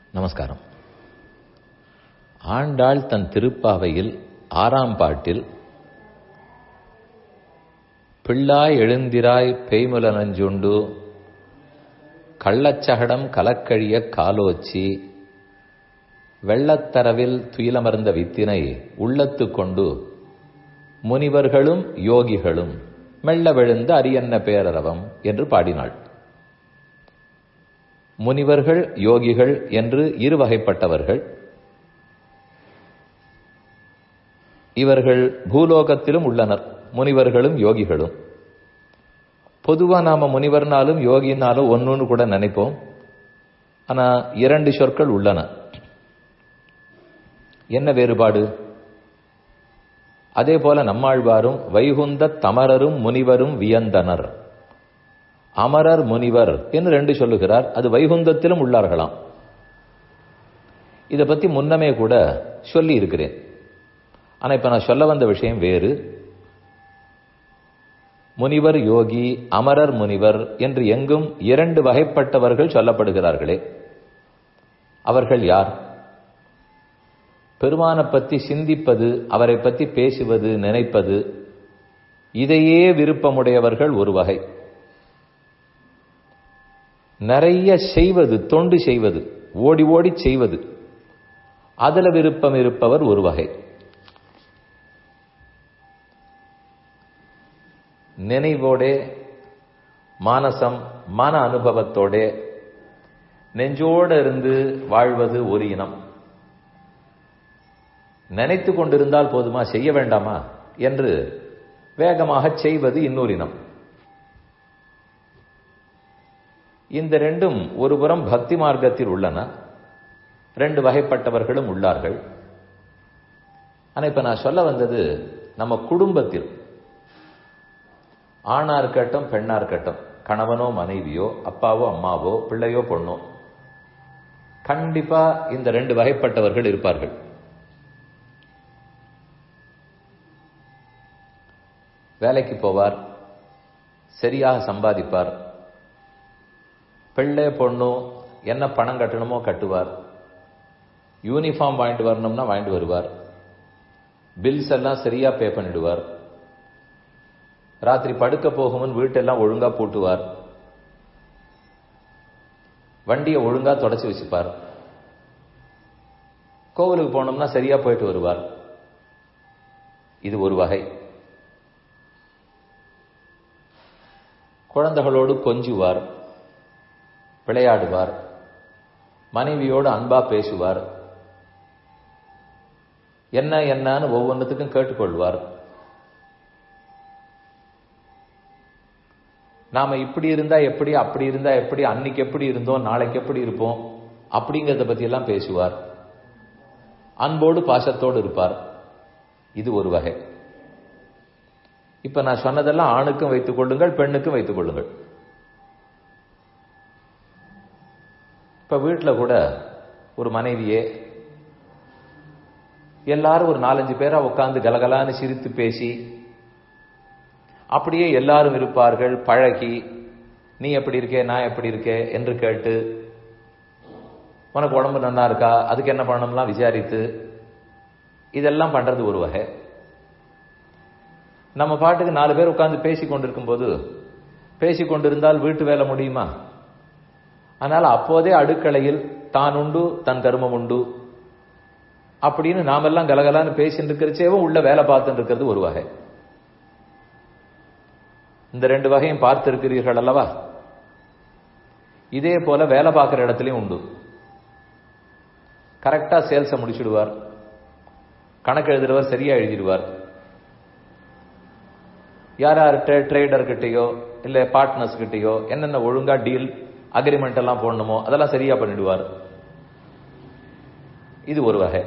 நமஸ்காரம் ஆண்டாள் தன் திருப்பாவையில் ஆறாம் பாட்டில் பிள்ளாய் எழுந்திராய் பேய்முல நஞ்சுண்டு கள்ளச்சகடம் கலக்கழிய காலோச்சி வெள்ளத்தரவில் துயிலமர்ந்த வித்தினை உள்ளத்து கொண்டு முனிவர்களும் யோகிகளும் மெல்ல விழுந்த அரியன்ன பேரரவம் என்று பாடினாள் முனிவர்கள் யோகிகள் என்று இரு வகைப்பட்டவர்கள் இவர்கள் பூலோகத்திலும் உள்ளனர் முனிவர்களும் யோகிகளும் பொதுவா நாம முனிவர்னாலும் யோகினாலும் ஒன்னுன்னு கூட நினைப்போம் ஆனா இரண்டு சொற்கள் உள்ளன என்ன வேறுபாடு அதே போல நம்மாழ்வாரும் வைகுந்த தமரரும் முனிவரும் வியந்தனர் அமரர் முனிவர் என்று ரெண்டு சொல்லுகிறார் அது வைகுந்தத்திலும் உள்ளார்களாம் இதை பத்தி முன்னமே கூட சொல்லி இருக்கிறேன் ஆனா இப்ப நான் சொல்ல வந்த விஷயம் வேறு முனிவர் யோகி அமரர் முனிவர் என்று எங்கும் இரண்டு வகைப்பட்டவர்கள் சொல்லப்படுகிறார்களே அவர்கள் யார் பெருமானை பற்றி சிந்திப்பது அவரை பற்றி பேசுவது நினைப்பது இதையே விருப்பமுடையவர்கள் ஒரு வகை நிறைய செய்வது தொண்டு செய்வது ஓடி ஓடி செய்வது அதுல விருப்பம் இருப்பவர் ஒரு வகை நினைவோடே மானசம் மன அனுபவத்தோடே நெஞ்சோடு இருந்து வாழ்வது ஒரு இனம் நினைத்து கொண்டிருந்தால் போதுமா செய்ய வேண்டாமா என்று வேகமாக செய்வது இன்னொரு இனம் இந்த ரெண்டும் ஒருபுறம் பக்தி மார்க்கத்தில் உள்ளன ரெண்டு வகைப்பட்டவர்களும் உள்ளார்கள் ஆனா இப்ப நான் சொல்ல வந்தது நம்ம குடும்பத்தில் ஆணா இருக்கட்டும் பெண்ணா இருக்கட்டும் கணவனோ மனைவியோ அப்பாவோ அம்மாவோ பிள்ளையோ பொண்ணோ கண்டிப்பா இந்த ரெண்டு வகைப்பட்டவர்கள் இருப்பார்கள் வேலைக்கு போவார் சரியாக சம்பாதிப்பார் பிள்ளை பொண்ணு என்ன பணம் கட்டணுமோ கட்டுவார் யூனிஃபார்ம் வாங்கிட்டு வரணும்னா வாங்கிட்டு வருவார் பில்ஸ் எல்லாம் சரியா பே பண்ணிடுவார் ராத்திரி படுக்க போகுமுன் வீட்டெல்லாம் ஒழுங்கா பூட்டுவார் வண்டியை ஒழுங்கா தொடச்சி வச்சுப்பார் கோவிலுக்கு போனோம்னா சரியா போயிட்டு வருவார் இது ஒரு வகை குழந்தைகளோடு கொஞ்சுவார் விளையாடுவார் மனைவியோடு அன்பா பேசுவார் என்ன என்னன்னு ஒவ்வொன்றுத்துக்கும் கேட்டுக்கொள்வார் நாம இப்படி இருந்தா எப்படி அப்படி இருந்தா எப்படி அன்னைக்கு எப்படி இருந்தோம் நாளைக்கு எப்படி இருப்போம் அப்படிங்கறத பத்தி எல்லாம் பேசுவார் அன்போடு பாசத்தோடு இருப்பார் இது ஒரு வகை இப்ப நான் சொன்னதெல்லாம் ஆணுக்கும் வைத்துக் கொள்ளுங்கள் பெண்ணுக்கும் வைத்துக் கொள்ளுங்கள் இப்ப வீட்டில் கூட ஒரு மனைவியே எல்லாரும் ஒரு நாலஞ்சு பேரா உட்காந்து கலகலான்னு சிரித்து பேசி அப்படியே எல்லாரும் இருப்பார்கள் பழகி நீ எப்படி இருக்கே நான் எப்படி இருக்கே என்று கேட்டு உனக்கு உடம்பு நல்லா இருக்கா அதுக்கு என்ன பண்ணணும்லாம் விசாரித்து இதெல்லாம் பண்றது ஒரு வகை நம்ம பாட்டுக்கு நாலு பேர் உட்கார்ந்து பேசி கொண்டிருக்கும் போது பேசி கொண்டிருந்தால் வீட்டு வேலை முடியுமா அதனால அப்போதே அடுக்கலையில் தான் உண்டு தன் கருமம் உண்டு அப்படின்னு நாமெல்லாம் கலகலான்னு பேசிட்டு இருக்கிறச்சேவும் உள்ள வேலை பார்த்துட்டு இருக்கிறது ஒரு வகை இந்த ரெண்டு வகையும் பார்த்திருக்கிறீர்கள் அல்லவா இதே போல வேலை பார்க்கிற இடத்துலயும் உண்டு கரெக்டா சேல்ஸை முடிச்சிடுவார் கணக்கு எழுதுறவர் சரியா எழுதிடுவார் யார் யார்கிட்ட ட்ரேடர் கிட்டயோ இல்ல பார்ட்னர்ஸ் கிட்டயோ என்னென்ன ஒழுங்கா டீல் அக்ரிமெண்ட் எல்லாம் போடணுமோ அதெல்லாம் சரியா பண்ணிடுவார் இது ஒரு வகை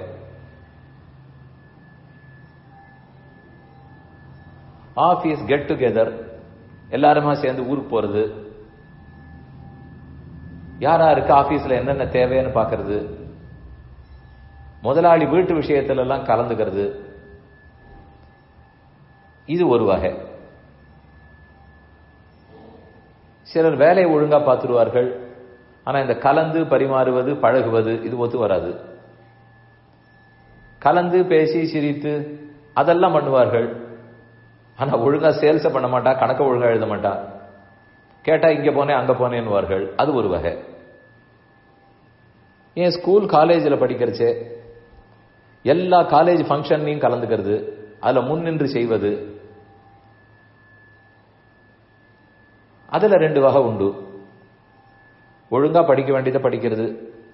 ஆபீஸ் கெட் டுகெதர் எல்லாருமா சேர்ந்து ஊருக்கு போறது யார் யாருக்கு ஆபீஸ்ல என்னென்ன தேவைன்னு பாக்குறது முதலாளி வீட்டு விஷயத்துல எல்லாம் கலந்துக்கிறது இது ஒரு வகை சிலர் வேலையை ஒழுங்கா பார்த்துருவார்கள் ஆனா இந்த கலந்து பரிமாறுவது பழகுவது இது ஒத்து வராது கலந்து பேசி சிரித்து அதெல்லாம் பண்ணுவார்கள் ஆனா ஒழுங்கா சேல்ஸ பண்ண மாட்டா கணக்க ஒழுங்கா எழுத மாட்டா கேட்டா இங்க போனேன் அங்க போனேன்னுவார்கள் அது ஒரு வகை ஏன் ஸ்கூல் காலேஜில் படிக்கிறச்சே எல்லா காலேஜ் ஃபங்க்ஷன்லையும் கலந்துக்கிறது அதுல முன்னின்று செய்வது அதுல ரெண்டு வகை உண்டு ஒழுங்கா படிக்க வேண்டியதை படிக்கிறது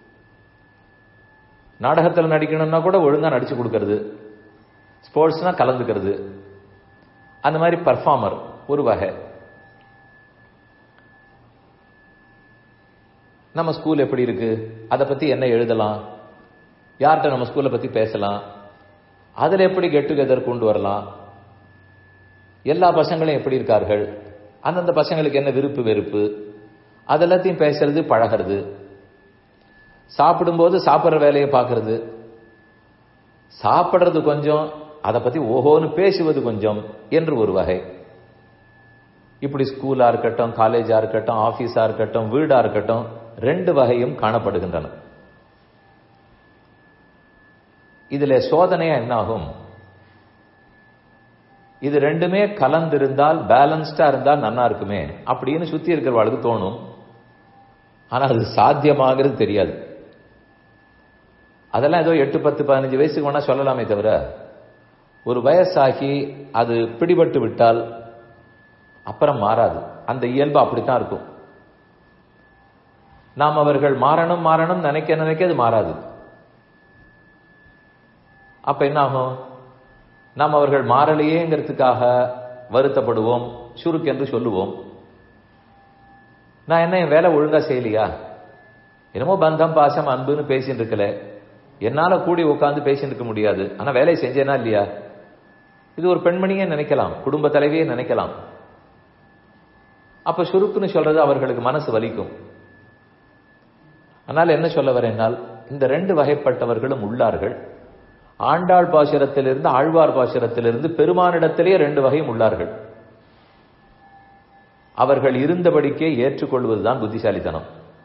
நாடகத்தில் நடிக்கணும்னா கூட ஒழுங்கா நடிச்சு கொடுக்கறது ஸ்போர்ட்ஸ்னா கலந்துக்கிறது அந்த மாதிரி பர்ஃபார்மர் ஒரு வகை நம்ம ஸ்கூல் எப்படி இருக்கு அதை பத்தி என்ன எழுதலாம் யார்கிட்ட நம்ம ஸ்கூலை பத்தி பேசலாம் அதுல எப்படி கெட் டுகெதர் கொண்டு வரலாம் எல்லா பசங்களும் எப்படி இருக்கார்கள் அந்தந்த பசங்களுக்கு என்ன விருப்பு வெறுப்பு அதெல்லாத்தையும் பேசுறது பழகிறது சாப்பிடும்போது சாப்பிட்ற வேலையை பார்க்கறது சாப்பிடுறது கொஞ்சம் அதை பத்தி ஓஹோன்னு பேசுவது கொஞ்சம் என்று ஒரு வகை இப்படி ஸ்கூலா இருக்கட்டும் காலேஜா இருக்கட்டும் ஆபீஸா இருக்கட்டும் வீடா இருக்கட்டும் ரெண்டு வகையும் காணப்படுகின்றன இதுல சோதனையா என்ன ஆகும் இது ரெண்டுமே கலந்திருந்தால் பேலன்ஸ்டா இருந்தால் நல்லா இருக்குமே அப்படின்னு சுத்தி இருக்கிறவாளுக்கு தோணும் ஆனா அது சாத்தியமாகிறது தெரியாது அதெல்லாம் ஏதோ எட்டு பத்து பதினஞ்சு வயசுக்கு வேணா சொல்லலாமே தவிர ஒரு வயசாகி அது பிடிபட்டு விட்டால் அப்புறம் மாறாது அந்த இயல்பு அப்படித்தான் இருக்கும் நாம் அவர்கள் மாறணும் மாறணும் நினைக்க நினைக்க அது மாறாது அப்ப என்ன ஆகும் நாம் அவர்கள் மாறலையேங்கிறதுக்காக வருத்தப்படுவோம் சுருக்கென்று சொல்லுவோம் நான் என்ன என் வேலை ஒழுங்கா செய்யலையா என்னமோ பந்தம் பாசம் அன்புன்னு பேசிட்டு இருக்கல என்னால கூடி உட்காந்து பேசிட்டு இருக்க முடியாது ஆனா வேலையை செஞ்சேனா இல்லையா இது ஒரு பெண்மணியே நினைக்கலாம் குடும்ப தலைவியே நினைக்கலாம் அப்ப சுருக்குன்னு சொல்றது அவர்களுக்கு மனசு வலிக்கும் ஆனால் என்ன சொல்ல வரேன்னால் இந்த ரெண்டு வகைப்பட்டவர்களும் உள்ளார்கள் ஆண்டாள் பாசுரத்திலிருந்து ஆழ்வார் பாசுரத்திலிருந்து பெருமானிடத்திலே ரெண்டு வகையும் உள்ளார்கள் அவர்கள் இருந்தபடிக்கே ஏற்றுக்கொள்வதுதான் புத்திசாலித்தனம்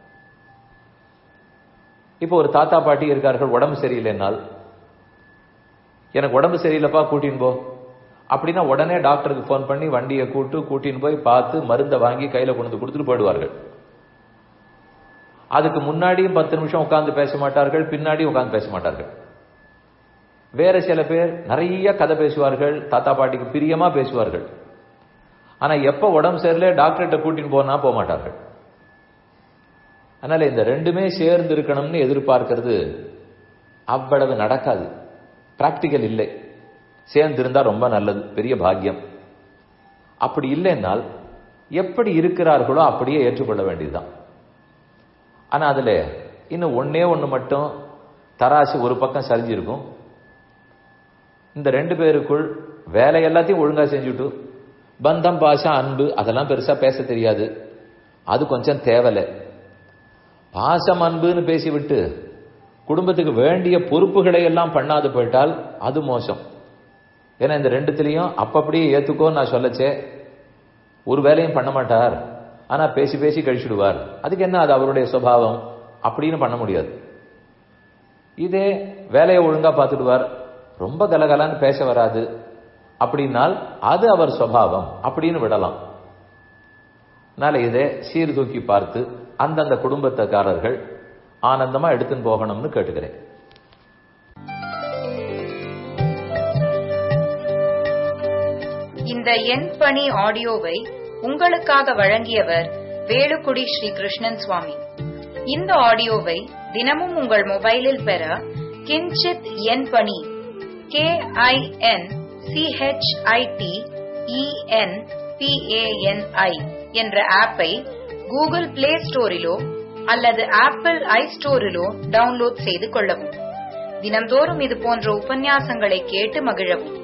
இப்போ ஒரு தாத்தா பாட்டி இருக்கார்கள் உடம்பு சரியில்லைனால் எனக்கு உடம்பு சரியில்லைப்பா கூட்டின்னு போ அப்படின்னா உடனே டாக்டருக்கு ஃபோன் பண்ணி வண்டியை கூட்டு கூட்டின்னு போய் பார்த்து மருந்தை வாங்கி கையில கொண்டு வந்து கொடுத்துட்டு போயிடுவார்கள் அதுக்கு முன்னாடியும் பத்து நிமிஷம் உட்கார்ந்து பேச மாட்டார்கள் பின்னாடியும் உட்கார்ந்து பேச மாட்டார்கள் வேற சில பேர் நிறைய கதை பேசுவார்கள் தாத்தா பாட்டிக்கு பிரியமா பேசுவார்கள் ஆனா எப்ப உடம்பு சரியில்லை டாக்டர்கிட்ட கூட்டின்னு போனா போக மாட்டார்கள் அதனால இந்த ரெண்டுமே சேர்ந்து இருக்கணும்னு எதிர்பார்க்கிறது அவ்வளவு நடக்காது பிராக்டிக்கல் இல்லை சேர்ந்து இருந்தா ரொம்ப நல்லது பெரிய பாக்கியம் அப்படி இல்லைன்னால் எப்படி இருக்கிறார்களோ அப்படியே ஏற்றுக்கொள்ள வேண்டியதுதான் ஆனா அதுல இன்னும் ஒன்னே ஒண்ணு மட்டும் தராசு ஒரு பக்கம் சரிஞ்சிருக்கும் இந்த ரெண்டு பேருக்குள் வேலை எல்லாத்தையும் ஒழுங்கா செஞ்சுட்டு பந்தம் பாசம் அன்பு அதெல்லாம் பெருசா பேச தெரியாது அது கொஞ்சம் தேவலை பாசம் அன்புன்னு பேசிவிட்டு குடும்பத்துக்கு வேண்டிய பொறுப்புகளை எல்லாம் பண்ணாது போயிட்டால் அது மோசம் ஏன்னா இந்த ரெண்டுத்திலையும் அப்பப்படியே ஏத்துக்கோ நான் சொல்லச்சே ஒரு வேலையும் பண்ண மாட்டார் ஆனா பேசி பேசி கழிச்சுடுவார் அதுக்கு என்ன அது அவருடைய சுபாவம் அப்படின்னு பண்ண முடியாது இதே வேலையை ஒழுங்கா பார்த்துடுவார் ரொம்ப கலகலான்னு பேச வராது அப்படின்னால் அது அவர் சுவாவம் அப்படின்னு விடலாம் அதனால இதை சீர்தூக்கி பார்த்து அந்தந்த குடும்பத்தக்காரர்கள் ஆனந்தமா எடுத்துன்னு போகணும்னு கேட்டுக்கிறேன் இந்த எண் பணி ஆடியோவை உங்களுக்காக வழங்கியவர் வேலுக்குடி ஸ்ரீ கிருஷ்ணன் சுவாமி இந்த ஆடியோவை தினமும் உங்கள் மொபைலில் பெற கிஞ்சித் எண் பணி கே ஐ என் சிஹெச்ஐடி இஎன் பிஏஎன்ஐ என்ற ஆப்பை கூகுள் பிளே ஸ்டோரிலோ அல்லது ஆப்பிள் ஐ ஸ்டோரிலோ டவுன்லோட் செய்து கொள்ளவும் தினந்தோறும் இது போன்ற உபன்யாசங்களை கேட்டு மகிழவும்